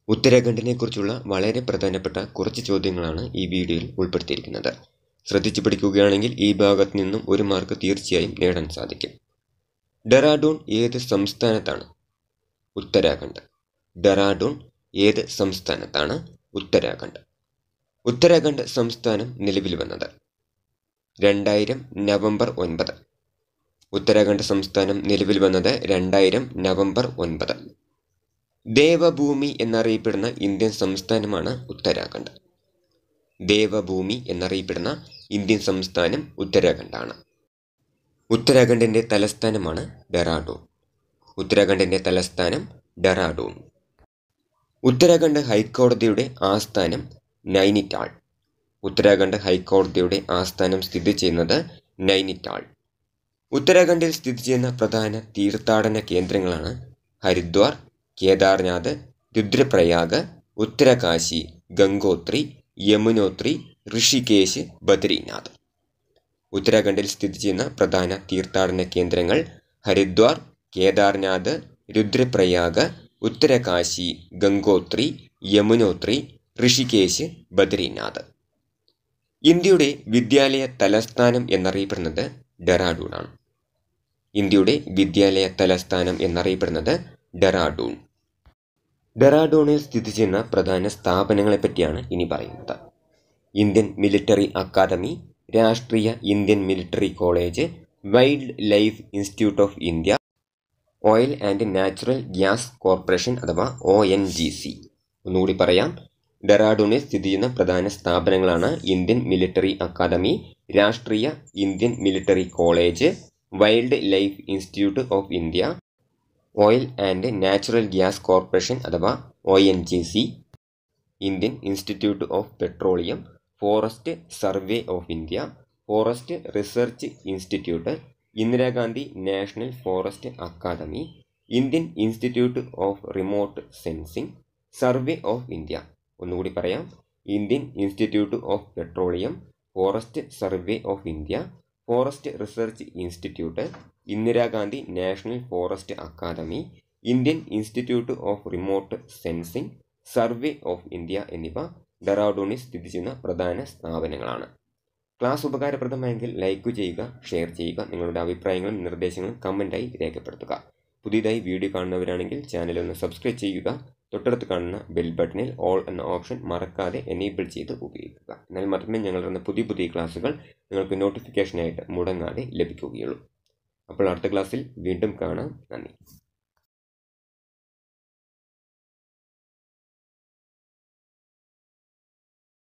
ഉത്തരാഖണ്ഡിനെക്കുറിച്ചുള്ള വളരെ പ്രധാനപ്പെട്ട കുറച്ച് ചോദ്യങ്ങളാണ് ഈ വീഡിയോയിൽ ഉൾപ്പെടുത്തിയിരിക്കുന്നത് ശ്രദ്ധിച്ചു പഠിക്കുകയാണെങ്കിൽ ഈ ഭാഗത്ത് നിന്നും ഒരു മാർക്ക് തീർച്ചയായും നേടാൻ സാധിക്കും ഡെറാഡൂൺ ഏത് സംസ്ഥാനത്താണ് ഉത്തരാഖണ്ഡ് ഡെറാഡൂൺ ഏത് സംസ്ഥാനത്താണ് ഉത്തരാഖണ്ഡ് ഉത്തരാഖണ്ഡ് സംസ്ഥാനം നിലവിൽ വന്നത് രണ്ടായിരം നവംബർ ഒൻപത് ഉത്തരാഖണ്ഡ് സംസ്ഥാനം നിലവിൽ വന്നത് രണ്ടായിരം നവംബർ ഒൻപത് ദേവഭൂമി എന്നറിയപ്പെടുന്ന ഇന്ത്യൻ സംസ്ഥാനമാണ് ഉത്തരാഖണ്ഡ് ദേവഭൂമി എന്നറിയപ്പെടുന്ന ഇന്ത്യൻ സംസ്ഥാനം ഉത്തരാഖണ്ഡാണ് ഉത്തരാഖണ്ഡിൻ്റെ തലസ്ഥാനമാണ് ഡെറാഡൂൺ ഉത്തരാഖണ്ഡിൻ്റെ തലസ്ഥാനം ഡെറാഡൂൺ ഉത്തരാഖണ്ഡ് ഹൈക്കോടതിയുടെ ആസ്ഥാനം നൈനിറ്റാൾ ഉത്തരാഖണ്ഡ് ഹൈക്കോടതിയുടെ ആസ്ഥാനം സ്ഥിതി ചെയ്യുന്നത് നൈനിറ്റാൾ ഉത്തരാഖണ്ഡിൽ സ്ഥിതി ചെയ്യുന്ന പ്രധാന തീർത്ഥാടന കേന്ദ്രങ്ങളാണ് ഹരിദ്വാർ കേദാർനാഥ് രുദ്രപ്രയാഗ് ഉത്തരകാശി ഗംഗോത്രി യമുനോത്രി ഋഷികേശ് ബദ്രിനാഥ് ഉത്തരാഖണ്ഡിൽ സ്ഥിതി ചെയ്യുന്ന പ്രധാന തീർത്ഥാടന കേന്ദ്രങ്ങൾ ഹരിദ്വാർ കേദാർനാഥ് രുദ്രപ്രയാഗ് ഉത്തരകാശി ഗംഗോത്രി യമുനോത്രി ഋഷികേശ് ബദ്രിനാഥ് ഇന്ത്യയുടെ വിദ്യാലയ തലസ്ഥാനം എന്നറിയപ്പെടുന്നത് ഡെറാഡൂണാണ് ഇന്ത്യയുടെ വിദ്യാലയ തലസ്ഥാനം എന്നറിയപ്പെടുന്നത് ഡെറാഡൂൺ ഡെറാഡൂണിൽ സ്ഥിതി ചെയ്യുന്ന പ്രധാന സ്ഥാപനങ്ങളെ പറ്റിയാണ് ഇനി പറയുന്നത് Indian military academy Rashtriya Indian military college wild life institute of India oil and natural gas corporation അഥവാ ഒ എൻ ജി സി ഒന്നുകൂടി പറയാം ഡെറാഡൂണിൽ സ്ഥിതി ചെയ്യുന്ന പ്രധാന സ്ഥാപനങ്ങളാണ് Indian military academy Rashtriya Indian military college wild life institute of India oil and natural gas corporation അഥവാ O N G C Indian institute of petroleum forest survey of India forest research institute Indira Gandhi national forest academy Indian institute of remote sensing survey of India ഒന്നുകൂടി പറയാം Indian institute of petroleum forest survey of India forest research institute Indira Gandhi national forest academy Indian institute of remote sensing survey of India എന്നിവ ഡെറാഡൂണിൽ സ്ഥിതി ചെയ്യുന്ന പ്രധാന സ്ഥാപനങ്ങളാണ് class ഉപകാരപ്രദമായെങ്കിൽ like ചെയ്യുക ഷെയർ ചെയ്യുക നിങ്ങളുടെ അഭിപ്രായങ്ങളും നിർദ്ദേശങ്ങളും കമൻറ്റായി രേഖപ്പെടുത്തുക പുതിയതായി വീഡിയോ കാണുന്നവരാണെങ്കിൽ ചാനൽ ഒന്ന് സബ്സ്ക്രൈബ് ചെയ്യുക തൊട്ടടുത്ത് കാണുന്ന ബെൽ ബട്ടണിൽ ഓൾ എന്ന ഓപ്ഷൻ മറക്കാതെ എനേബിൾ ചെയ്ത് ഉപയോഗിക്കുക എന്നാൽ മാത്രമേ ഞങ്ങൾ പുതിയ പുതിയ ക്ലാസ്സുകൾ നിങ്ങൾക്ക് നോട്ടിഫിക്കേഷനായിട്ട് മുടങ്ങാതെ ലഭിക്കുകയുള്ളൂ അപ്പോൾ അടുത്ത ക്ലാസ്സിൽ വീണ്ടും കാണാം നന്ദി